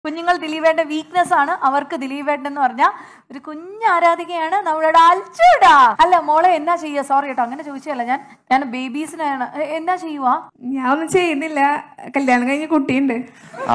കുഞ്ഞുങ്ങൾ ദിലീപേട്ടന്റെ വീക്ക്നെസ് ആണ് അവർക്ക് ദിലീപേട്ടൻ എന്ന് പറഞ്ഞാൽ ഒരു കുഞ്ഞ് ആരാധികയാണ് നമ്മളുടെ അൽച്ചൂടാ അല്ല മോളെ എന്നാ ചെയ്യുക സോറി കേട്ടോ അങ്ങനെ ചോദിച്ചല്ല ഞാൻ ഞാൻ ബേബീസിനാണ് എ- എന്നാ ചെയ്യുവാ ഞാൻ ഒന്നും ചെയ്യുന്നില്ല കല്യാണം കഴിഞ്ഞ കുട്ടിയുണ്ട് ആ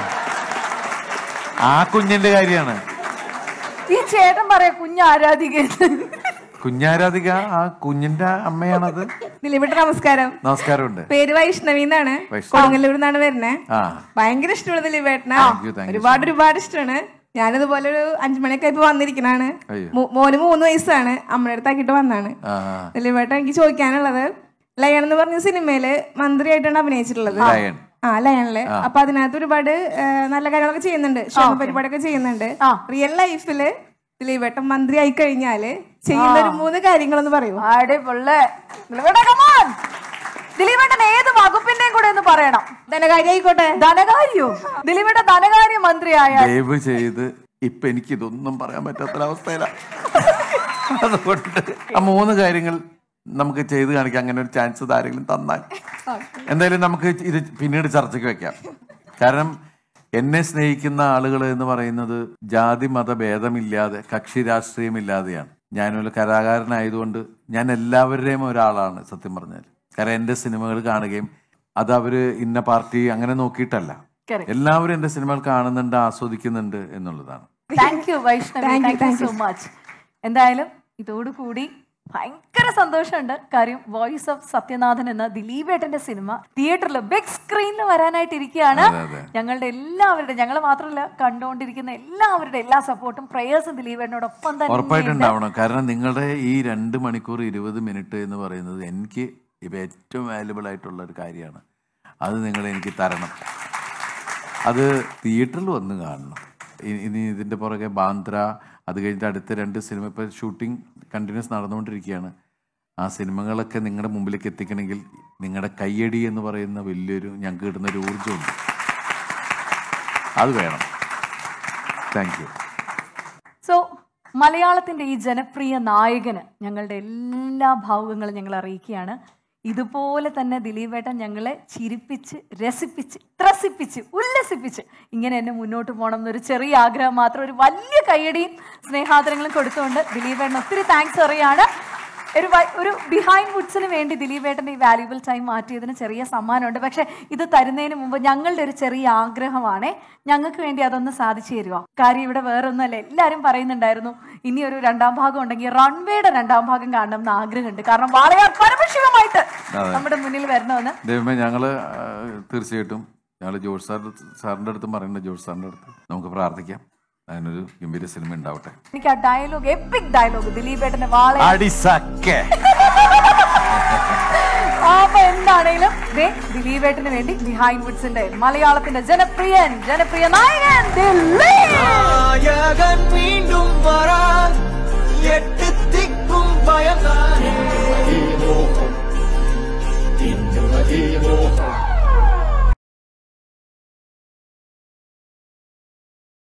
ആ കുഞ്ഞിന്റെ കാര്യമാണ് ഈ ചേട്ടൻ പറയാ കുഞ്ഞ് ആരാധിക കുഞ്ഞാരാധിക ആ കുഞ്ഞിന്റെ അമ്മയാണത് ദിലീപേട്ട നമസ്കാരം നമസ്കാരമുണ്ട് പേര് വൈഷ്ണവി എന്നാണ് വൈഷ്ണവി. കൊടുങ്ങല്ലൂർ നിന്നാണ് വരുന്നത് ആ ഭയങ്കര ഇഷ്ടമുള്ള ദിലീപേട്ടന Thank you, thank you ഒരുപാട് ഒരുപാട് ഇഷ്ടമാണ് ഞാനിതുപോലെ ഒരു അഞ്ചു മണിയൊക്കെ ഇപ്പൊ വന്നിരിക്കണാണ് അയ്യോ. മോ- മോന് മൂന്ന് വയസ്സാണ് അമ്മയുടെ അടുത്താക്കിട്ട് വന്നാണ് ആ ദിലീപേട്ടൻ എനിക്ക് ചോദിക്കാനുള്ളത് ലയൺ എന്ന് പറഞ്ഞ സിനിമയില് മന്ത്രിയായിട്ടാണ് അഭിനയിച്ചിട്ടുള്ളത് ലയൺ. ആ ലയണില് അപ്പൊ അതിനകത്ത് ഒരുപാട് ആ, നല്ല കാര്യങ്ങളൊക്കെ ചെയ്യുന്നുണ്ട് ക്ഷേമ പരിപാടിയൊക്കെ ചെയ്യുന്നുണ്ട് റിയൽ ലൈഫില് ദിലീപേട്ടൻ മന്ത്രി ആയി കഴിഞ്ഞാല് ചെയ്യുന്ന ഒരു മൂന്ന് കാര്യങ്ങളൊന്ന് പറയൂ അടിപൊളി ദിലീപേട്ടൻ come on. ദിലീപേട്ടൻ ഏത് വകുപ്പിന്റെയും കൂടെ ഒന്ന് പറയണം ധനകാര്യ ആയിക്കോട്ടെ ധനകാര്യോ ദിലീപേട്ടൻ ധനകാര്യ മന്ത്രിയായ ദയവ് ചെയ്ത് ഇപ്പൊ എനിക്ക് ഇതൊന്നും പറയാൻ പറ്റാത്തൊരവസ്ഥയിലാണ് അതുകൊണ്ട് ആ മൂന്ന് കാര്യങ്ങൾ നമുക്ക് ചെയ്ത് കാണിക്കാം അങ്ങനെ ഒരു ചാൻസ് ആരെങ്കിലും തന്നാൽ എന്തായാലും നമുക്ക് ഇത് പിന്നീട് ചർച്ചയ്ക്ക് വെക്കാം കാരണം എന്നെ സ്നേഹിക്കുന്ന ആളുകൾ എന്ന് പറയുന്നത് ജാതി മത ഭേദമില്ലാതെ കക്ഷി രാഷ്ട്രീയമില്ലാതെയാണ് ഞാനൊരു കലാകാരനായതുകൊണ്ട് ഞാൻ എല്ലാവരുടെയും ഒരാളാണ് സത്യം പറഞ്ഞാൽ കാരണം എൻ്റെ സിനിമകൾ കാണുകയും അത് അവര് ഇന്ന പാർട്ടി അങ്ങനെ നോക്കിയിട്ടല്ല Correct. എല്ലാവരും എൻ്റെ സിനിമകൾ കാണുന്നുണ്ട് ആസ്വദിക്കുന്നുണ്ട് എന്നുള്ളതാണ് thank you Vaishnavi thank you so much എന്തായാലും ഇതോടുകൂടി ഭയങ്കര സന്തോഷമുണ്ട് കാര്യം വോയിസ് ഓഫ് സത്യനാഥൻ എന്ന ദിലീപേട്ടന്റെ സിനിമ തിയേറ്ററിൽ ബിഗ് സ്ക്രീനിൽ വരാനായിട്ട് ഇരിക്കുകയാണ് അതെ, അതെ. ഞങ്ങളുടെ എല്ലാവരുടെ ഞങ്ങൾ മാത്രമല്ല കണ്ടുകൊണ്ടിരിക്കുന്ന എല്ലാവരുടെ എല്ലാ സപ്പോർട്ടും പ്രേയേഴ്സും ദിലീപേട്ടനോടൊപ്പം തന്നെ ഉണ്ട്. ഉറപ്പായിട്ടുണ്ടാവണം കാരണം നിങ്ങളുടെ ഈ രണ്ട് മണിക്കൂർ ഇരുപത് മിനിറ്റ് എന്ന് പറയുന്നത് എനിക്ക് ഇപ്പം ഏറ്റവും വാല്യുബിൾ ആയിട്ടുള്ള ഒരു കാര്യമാണ് അത് നിങ്ങൾ എനിക്ക് തരണം അത് തിയേറ്ററിൽ വന്ന് കാണണം ഇ- ഇനി ഇതിൻ്റെ പുറകെ ബാന്ദ്ര അത് കഴിഞ്ഞിട്ട് അടുത്ത രണ്ട് സിനിമ ഇപ്പോൾ ഷൂട്ടിംഗ് കണ്ടിന്യൂസ് നടന്നുകൊണ്ടിരിക്കുകയാണ് ആ സിനിമകളൊക്കെ നിങ്ങളുടെ മുമ്പിലേക്ക് എത്തിക്കണമെങ്കിൽ നിങ്ങളുടെ കയ്യടി എന്ന് പറയുന്ന വലിയൊരു ഞങ്ങൾക്ക് കിട്ടുന്ന ഒരു ഊർജ്ജമുണ്ട് അത് വേണം താങ്ക് യു സോ മലയാളത്തിന്റെ ഈ ജനപ്രിയ നായകന് ഞങ്ങളുടെ എല്ലാ ഭാവുകങ്ങളും ഞങ്ങൾ അറിയിക്കുകയാണ് ഇതുപോലെ തന്നെ ദിലീപേട്ടൻ ഞങ്ങളെ ചിരിപ്പിച്ച് രസിപ്പിച്ച് ത്രസിപ്പിച്ച് ഉല്ലസിപ്പിച്ച് ഇങ്ങനെ എന്നെ മുന്നോട്ട് പോകണം എന്നൊരു ചെറിയ ആഗ്രഹം മാത്രം ഒരു വലിയ കയ്യടിയും സ്നേഹാദരങ്ങളും കൊടുത്തുകൊണ്ട് ദിലീപേട്ടൻ ഒത്തിരി താങ്ക്സ് അറിയാണ് ഒരു വ- ഒരു ബിഹൈൻഡ് വുഡ്സിന് വേണ്ടി ദിലീപേട്ടൻ്റെ ഈ വാല്യുബിൾ ടൈം മാറ്റിയതിന് ചെറിയ സമ്മാനമുണ്ട് പക്ഷെ ഇത് തരുന്നതിന് മുമ്പ് ഞങ്ങളുടെ ഒരു ചെറിയ ആഗ്രഹമാണേ ഞങ്ങൾക്ക് വേണ്ടി അതൊന്ന് സാധിച്ചു തരുമോ കാര്യം ഇവിടെ വേറൊന്നുമല്ല എല്ലാവരും പറയുന്നുണ്ടായിരുന്നു ഇനി ഒരു രണ്ടാം ഭാഗം ഉണ്ടെങ്കിൽ റൺവേയുടെ രണ്ടാം ഭാഗം കാണണം എന്ന് ആഗ്രഹമുണ്ട് കാരണം വാളയാർ പരമശിവമായിട്ട് നമ്മുടെ മുന്നിൽ വരണമെന്ന് ദൈവമേ ഞങ്ങള് ആ, തീർച്ചയായിട്ടും ഞങ്ങൾ ജോർജ് സാർ സാറിന്റെ അടുത്ത് പറയുന്നുണ്ട് ജോർജ് സാറിന്റെ അടുത്ത് നമുക്ക് പ്രാർത്ഥിക്കാം അതിനൊരു ഗംഭീര സിനിമ ഉണ്ടാവട്ടെ എനിക്ക് ആ ഡയലോഗ് എപ്പിക് ഡയലോഗ് ദിലീപേട്ടന്റെ വാളയാർ അടിസക്കെ അപ്പൊ എന്താണേലും ദേ ദിലീപേട്ടന് വേണ്ടി ബിഹൈൻഡ് വുഡ്സിന്റെ മലയാളത്തിന്റെ ജനപ്രിയൻ ജനപ്രിയ നായകൻ ദിലീപ് നായകൻ വീണ്ടും വരാൻ എട്ട് തിക്കും ഭയം